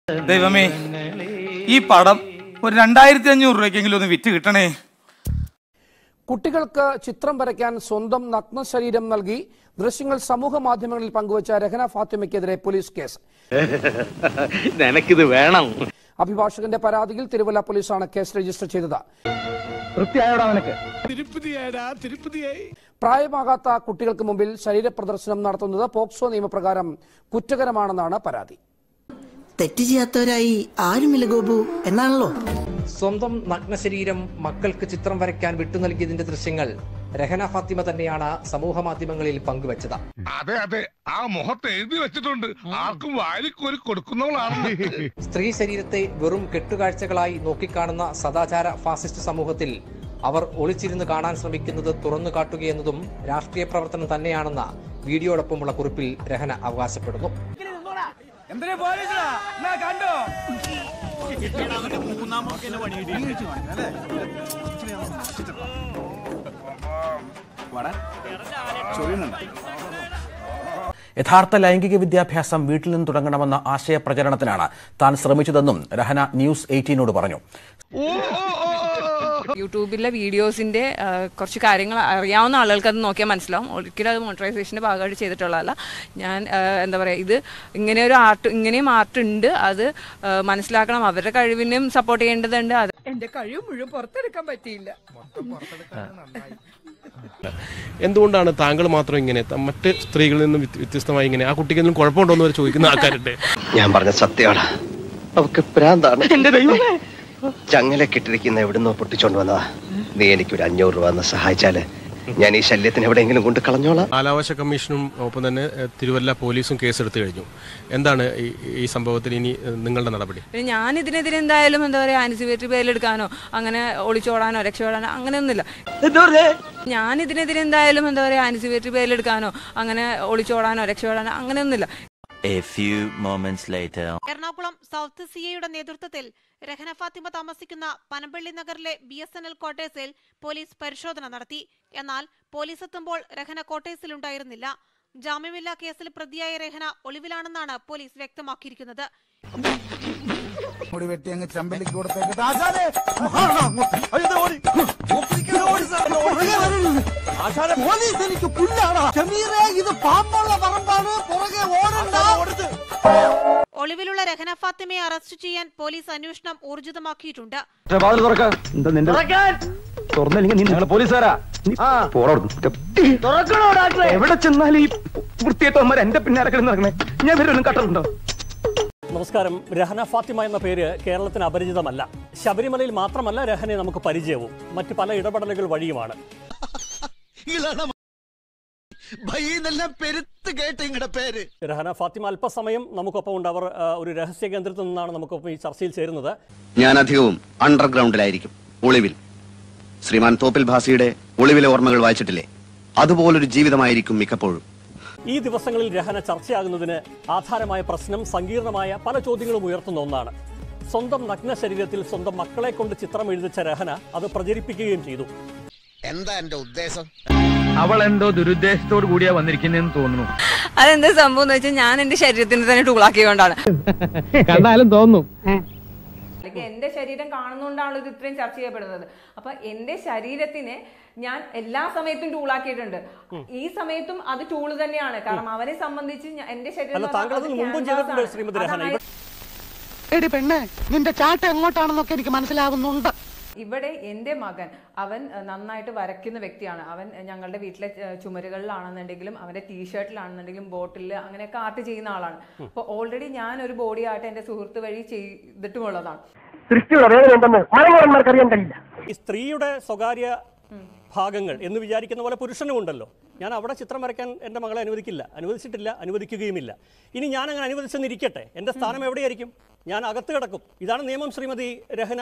ദൈവമേ ഈ പടം ഒരു രണ്ടായിരത്തി അഞ്ഞൂറ് രൂപയ്ക്കെങ്കിലും ഒന്ന് വിറ്റ് കിട്ടണേ കുട്ടികൾക്ക് ചിത്രം വരയ്ക്കാൻ സ്വന്തം നഗ്ന ശരീരം നൽകി ദൃശ്യങ്ങൾ സമൂഹ മാധ്യമങ്ങളിൽ പങ്കുവച്ച രഹന ഫാത്തിമയ്ക്കെതിരെ പോലീസ് കേസ് നിനക്കിത് വേണം അഭിഭാഷകന്റെ പരാതിയിൽ തിരുവല്ല പോലീസാണ് കേസ് രജിസ്റ്റർ ചെയ്തത് തൃപ്തിയായോടാ നിനക്ക് പ്രായമാകാത്ത കുട്ടികൾക്ക് മുമ്പിൽ ശരീര പ്രദർശനം നടത്തുന്നത് പോക്സോ നിയമപ്രകാരം കുറ്റകരമാണെന്നാണ് പരാതി തെറ്റ് ചെയ്യാത്തവരായി ആരുമില്ല ഗോപു എന്നാണല്ലോ സ്വന്തം നഗ്നശരീരം മക്കൾക്ക് ചിത്രം വരയ്ക്കാൻ വിട്ടു നൽകിയതിന്റെ ദൃശ്യങ്ങൾ രഹന ഫാത്തിമ തന്നെയാണ് സമൂഹ മാധ്യമങ്ങളിൽ പങ്കുവച്ചത് അതെ അതെ ആ മുഖത്ത് എഴുതി വെച്ചിട്ടുണ്ട് ആർക്കും വാരിക്കോരി കൊടുക്കുന്നവളാണ് സ്ത്രീ ശരീരത്തെ വെറും കെട്ടുകാഴ്ചകളായി നോക്കിക്കാണുന്ന സദാചാര ഫാസിസ്റ്റ് സമൂഹത്തിൽ അവർ ഒളിച്ചിരുന്ന് കാണാൻ ശ്രമിക്കുന്നത് തുറന്നു കാട്ടുകയെന്നതും രാഷ്ട്രീയ പ്രവർത്തനം തന്നെയാണെന്ന വീഡിയോടൊപ്പമുള്ള കുറിപ്പിൽ രഹന അവകാശപ്പെടുന്നു യഥാർത്ഥ ലൈംഗിക വിദ്യാഭ്യാസം വീട്ടിൽ നിന്ന് തുടങ്ങണമെന്ന ആശയ പ്രചരണത്തിനാണ് താൻ ശ്രമിച്ചതെന്നും രഹന ന്യൂസ് എയ്റ്റീനോട് പറഞ്ഞു യൂട്യൂബിലെ വീഡിയോസിന്റെ ആ, കുറച്ച് കാര്യങ്ങൾ അറിയാവുന്ന ആളുകൾക്ക് അത് നോക്കിയാൽ മനസ്സിലാവും ഒരിക്കലും അത് മോണിറ്ററൈസേഷന്റെ ഭാഗമായിട്ട് ചെയ്തിട്ടുള്ളതല്ല ഞാൻ ആ, എന്താ പറയുക ഇത് ഇങ്ങനെ ഒരു ആർട്ട് ഇങ്ങനെയും ആർട്ട് ഉണ്ട് അത് ആ, മനസ്സിലാക്കണം അവരുടെ കഴിവിനും സപ്പോർട്ട് ചെയ്യേണ്ടതുണ്ട് അത് എന്റെ കഴിവ് മുഴുവൻ പുറത്തെടുക്കാൻ പറ്റിയില്ല എന്തുകൊണ്ടാണ് താങ്കൾ മാത്രം ഇങ്ങനെ ത- മറ്റ് സ്ത്രീകളിൽ നിന്നും വ്യത്യ- വ്യത്യസ്തമായി ഇങ്ങനെ ആ കുട്ടിക്ക് എന്തെങ്കിലും കുഴപ്പമുണ്ടോ എന്ന് വരെ ചോദിക്കുന്ന ആൾക്കാരുണ്ട് ഞാൻ പറഞ്ഞ സത്യമാണ് അവക്ക് പ്രാന്താണ് എന്റെ ദൈവമേ ചങ്ങലക്കിട്ടിരിക്കുന്ന എവിടുന്നോ പൊട്ടിച്ചോണ്ട് വന്നതാ നീ എനിക്കൊരു അഞ്ഞൂറ് രൂപ എന്ന് സഹായിച്ചാല് ഞാൻ ഈ ശല്യത്തിന് എവിടെയെങ്കിലും കൊണ്ട് കളഞ്ഞോളാം കാലാവശ കമ്മീഷനും ഒപ്പം തന്നെ എഹ്, തിരുവല്ല പോലീസും കേസെടുത്തു കഴിഞ്ഞു എന്താണ് ഈ ഈ സംഭവത്തിൽ ഇനി എഹ്, നിങ്ങളുടെ നടപടി പിന്നെ ഞാൻ ഇതിനെതിരെ എന്തായാലും എന്താ പറയുക ആൻസിപ്പേറ്ററി പേരിലെടുക്കാനോ അങ്ങനെ ഒളിച്ചോടാനോ രക്ഷപ്പെടാനോ അങ്ങനെയൊന്നുമില്ല ഞാൻ ഇതിനെതിരെ എന്തായാലും എന്താ പറയുക ആൻസിപ്പേറ്ററി പേരിലെടുക്കാനോ അങ്ങനെ ഒളിച്ചോടാനോ രക്ഷപ്പെടാനോ അങ്ങനെയൊന്നുമില്ല A few moments later. Ernakulam south C ഐയുടെ നേതൃത്വത്തിൽ രഹന ഫാത്തിമ താമസിക്കുന്ന പനമ്പള്ളി നഗറിലെ ബി എസ് എൻ എൽ ക്വാർട്ടേഴ്സിൽ പോലീസ് പരിശോധന നടത്തി എന്നാൽ പോലീസ് എത്തുമ്പോൾ രഹന ക്വാർട്ടേഴ്സിലുണ്ടായിരുന്നില്ല ജാമ്യമില്ലാ കേസിൽ പ്രതിയായ രഹന ഒളിവിലാണെന്നാണ് പോലീസ് വ്യക്തമാക്കിയിരിക്കുന്നത് മുടി വെട്ടി അങ്ങ് ചമ്പലിക്ക് കൊടുത്തേക്ക് പോലീസ് എനിക്ക് പുല്ലാണ് ഷമീറെ ഇത് പാമ്പുള്ള പറമ്പാണ് പുറകെ ഓടണ്ട ഒളിവിലുള്ള രഹന ഫാത്തിമയെ അറസ്റ്റ് ചെയ്യാൻ പോലീസ് അന്വേഷണം ഊർജിതമാക്കിയിട്ടുണ്ട് വാതിൽ തുറക്ക എന്താ നിന്റെ തുറന്നില്ലെങ്കിൽ നീ നിങ്ങളെ പോലീസുകാരാ എവിടെ ചെന്നാലും ഈ വൃത്തിയേട്ടവന്മാർ എന്റെ പിന്നാലെ കിടന്ന് നടക്കണേ ഞാൻ വരും കട്ടറുണ്ടോ നമസ്കാരം രഹന ഫാത്തിമ എന്ന പേര് കേരളത്തിന് അപരിചിതമല്ല ശബരിമലയിൽ മാത്രമല്ല രഹനെ നമുക്ക് പരിചയവും മറ്റ് പല ഇടപെടലുകൾ വഴിയുമാണ് ഭയന്നെല്ലാം പെരുത്ത് കേട്ട് ഇങ്ങടെ പേര് രഹന ഫാത്തിമ അല്പസമയം നമുക്കൊപ്പം ഉണ്ട് അവർ ആ, ഒരു രഹസ്യ കേന്ദ്രത്തിൽ നിന്നാണ് നമുക്കൊപ്പം ഈ ചർച്ചയിൽ ചേരുന്നത് ഞാൻ അധികവും അണ്ടർഗ്രൗണ്ടിലായിരിക്കും ഒളിവിൽ ശ്രീമാൻ തോപ്പിൽ ഭാസിയുടെ ഒളിവിലെ ഓർമ്മകൾ വായിച്ചിട്ടില്ലേ അതുപോലൊരു ജീവിതമായിരിക്കും മിക്കപ്പോഴും ഈ ദിവസങ്ങളിൽ രഹന ചർച്ചയാകുന്നതിന് ആധാരമായ പ്രശ്നം സങ്കീർണമായ പല ചോദ്യങ്ങളും ഉയർത്തുന്ന ഒന്നാണ് സ്വന്തം നഗ്ന ശരീരത്തിൽ സ്വന്തം മക്കളെ കൊണ്ട് ചിത്രം എഴുതിച്ച രഹന അത് പ്രചരിപ്പിക്കുകയും ചെയ്തു എന്താ എന്റെ ഉദ്ദേശം അവൾ എന്തോ ദുരുദ്ദേശത്തോട് കൂടിയാ വന്നിരിക്കുന്നതെന്ന് തോന്നുന്നു അതെന്താ സംഭവം എന്ന് വെച്ചാൽ ഞാൻ എന്റെ ശരീരത്തിന് തന്നെ ടൂളാക്കിയതുകൊണ്ടാണ് കണ്ടാലും തോന്നും അല്ലെങ്കിൽ എന്റെ ശരീരം കാണുന്നതുകൊണ്ടാണല്ലോ ഇത് ഇത്രയും ചർച്ച ചെയ്യപ്പെടുന്നത് അപ്പൊ എന്റെ ശരീരത്തിനെ ഞാൻ എല്ലാ സമയത്തും ടൂളാക്കിയിട്ടുണ്ട് ഈ സമയത്തും അത് ടൂള് തന്നെയാണ് കാരണം അവനെ സംബന്ധിച്ച് ഞാൻ- എന്റെ ശരീരം അല്ല എന്ന് താങ്കൾ പറഞ്ഞാൽ അതിന് അത് മുമ്പും canvas ചെയ്തിട്ടുണ്ട് ആണ്. ശ്രീമതി രഹന അതായത് എടി പെണ്ണെ നിന്റെ ചാട്ട എങ്ങോട്ടാണെന്നൊക്കെ എനിക്ക് മനസ്സിലാകുന്നുണ്ട് ഇവിടെ എൻ്റെ മകൻ അവൻ അഹ്, നന്നായിട്ട് വരയ്ക്കുന്ന വ്യക്തിയാണ് അവൻ അഹ്, ഞങ്ങളുടെ വീട്ടിലെ അഹ്, ചുമരുകളിലാണെന്നുണ്ടെങ്കിലും അവന്റെ ടീഷർട്ടിലാണെന്നുണ്ടെങ്കിലും ബോട്ടിൽ അങ്ങനെയൊക്കെ ആർട്ട് ചെയ്യുന്ന ആളാണ് അപ്പോൾ ഓൾറെഡി ഞാൻ ഒരു ബോഡി ആർട്ട് എൻ്റെ സുഹൃത്ത് വഴി ചെയ്തിട്ടുമുള്ളതാണ് സൃഷ്ടിയുടെ വേദന ഉണ്ടെന്ന് മലയാളന്മാർക്ക് അറിയാൻ കഴിയില്ല ഈ സ്ത്രീയുടെ സ്വകാര്യ ഭാഗങ്ങൾ എന്ന് വിചാരിക്കുന്ന പോലെ പുരുഷനും ഉണ്ടല്ലോ ഞാൻ അവിടെ ചിത്രം വരയ്ക്കാൻ എൻ്റെ മകളെ അനുവദിക്കില്ല അനുവദിച്ചിട്ടില്ല അനുവദിക്കുകയുമില്ല ഇനി ഞാൻ അങ്ങനെ അനുവദിച്ചെന്നിരിക്കട്ടെ എൻ്റെ സ്ഥാനം എവിടെയായിരിക്കും ഞാൻ അകത്ത് കിടക്കും ഇതാണ് നിയമം ശ്രീമതി രഹന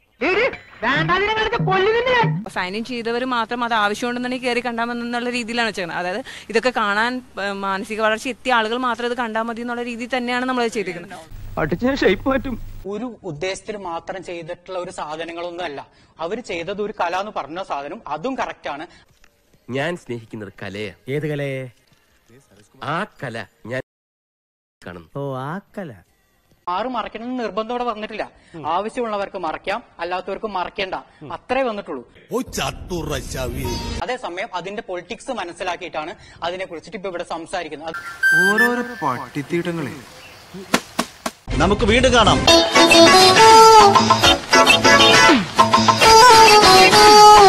സൈൻ ചെയ്തവർ മാത്രം അത് ആവശ്യമുണ്ടെന്നുണ്ടെങ്കിൽ കയറി കണ്ടാൽ മതി എന്നുള്ള രീതിയിലാണ് ചെയ്യുന്നത് അതായത് ഇതൊക്കെ കാണാൻ അഹ്, മാനസിക വളർച്ച എത്തിയ ആളുകൾ മാത്രം ഇത് കണ്ടാൽ മതി എന്നുള്ള രീതിയിൽ തന്നെയാണ് നമ്മൾ ചെയ്തിരിക്കുന്നത് അടിച്ച് ഷേപ്പ് മാറ്റും ഒരു ഉദ്ദേശത്തിന് മാത്രം ചെയ്തിട്ടുള്ള ഒരു സാധനങ്ങളൊന്നും അല്ല അവർ ചെയ്തത് ഒരു കല എന്ന് പറഞ്ഞ സാധനം അതും കറക്റ്റ് ആണ് ഞാൻ സ്നേഹിക്കുന്നത് കലയെ ഏത് കലയെ ആ കല ഞാൻ കാണുന്നു ഓ ആ കല ആറ് മറക്കണം നിർബന്ധം വന്നിട്ടില്ല ആവശ്യമുള്ളവർക്ക് മറയ്ക്കാം അല്ലാത്തവർക്ക് മറക്കേണ്ട അത്രേ വന്നിട്ടുള്ളൂ അതേസമയം അതിന്റെ പൊളിറ്റിക്സ് മനസ്സിലാക്കിയിട്ടാണ് അതിനെ കുറിച്ചിട്ട് ഇപ്പൊ ഇവിടെ സംസാരിക്കുന്നത് അത് ഓരോരോ പട്ടിത്തീട്ടങ്ങളെ നമുക്ക് വീണ്ടും കാണാം